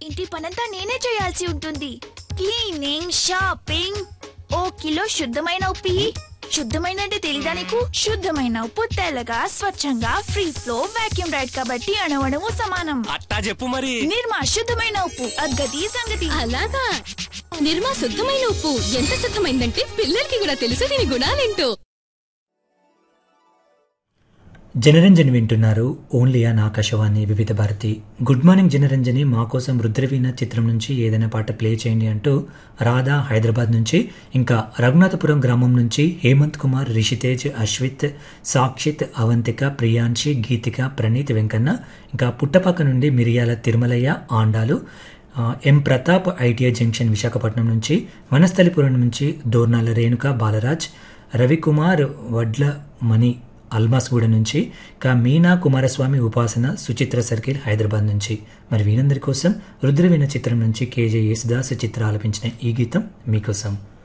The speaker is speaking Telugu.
ఇంటి పనంతా నేనే చేయాల్సి ఉంటుంది క్లీనింగ్ షాపింగ్ ఓ కిలో శుద్ధమైన ఉప్పి శుద్ధమైన అంటే తెలీదా నీకు శుద్ధమైన ఉప్పు తెల్లగా స్వచ్ఛంగా ఫ్రీ ఫ్లో వాక్యూమ్ రైడ్ కాబట్టి అణవణము సమానం అట్టా చెప్పు మరి నిర్మా శుద్ధమైన ఉప్పు అగ్గది సంగతి అలాగా నిర్మా శుద్ధమైన ఉప్పు ఎంత శుద్ధమైందంటే పిల్లలకి కూడా తెలుసు దీని గుణాలేంటో జనరంజని వింటున్నారు ఓన్లీ ఆన్ ఆకాశవాణి వివిధ భారతి గుడ్ మార్నింగ్ జనరంజని మా కోసం రుద్రవీణ చిత్రం నుంచి ఏదైనా పాట ప్లే చేయండి అంటూ రాధా హైదరాబాద్ నుంచి ఇంకా రఘునాథపురం గ్రామం నుంచి హేమంత్ కుమార్ రిషితేజ్ అశ్విత్ సాక్షిత్ అవంతిక ప్రియాంశి గీతిక ప్రణీత్ వెంకన్న ఇంకా పుట్టపక్క నుండి మిరియాల తిరుమలయ్య ఆండాలు ఆ, M Pratap ITI junction Visakhapatnam నుంచి వనస్థలిపురం నుంచి దోర్నాల రేణుక బాలరాజ్ రవికుమార్ వడ్ల మణి అల్మాస్గూడ నుంచి కా మీనా కుమారస్వామి ఉపాసన సుచిత్ర సర్కిల్ హైదరాబాద్ నుంచి మరి వీరందరి కోసం రుద్రవీణ చిత్రం నుంచి కేజే యేసుదాస్ చిత్ర ఆలపించిన ఈ గీతం మీకోసం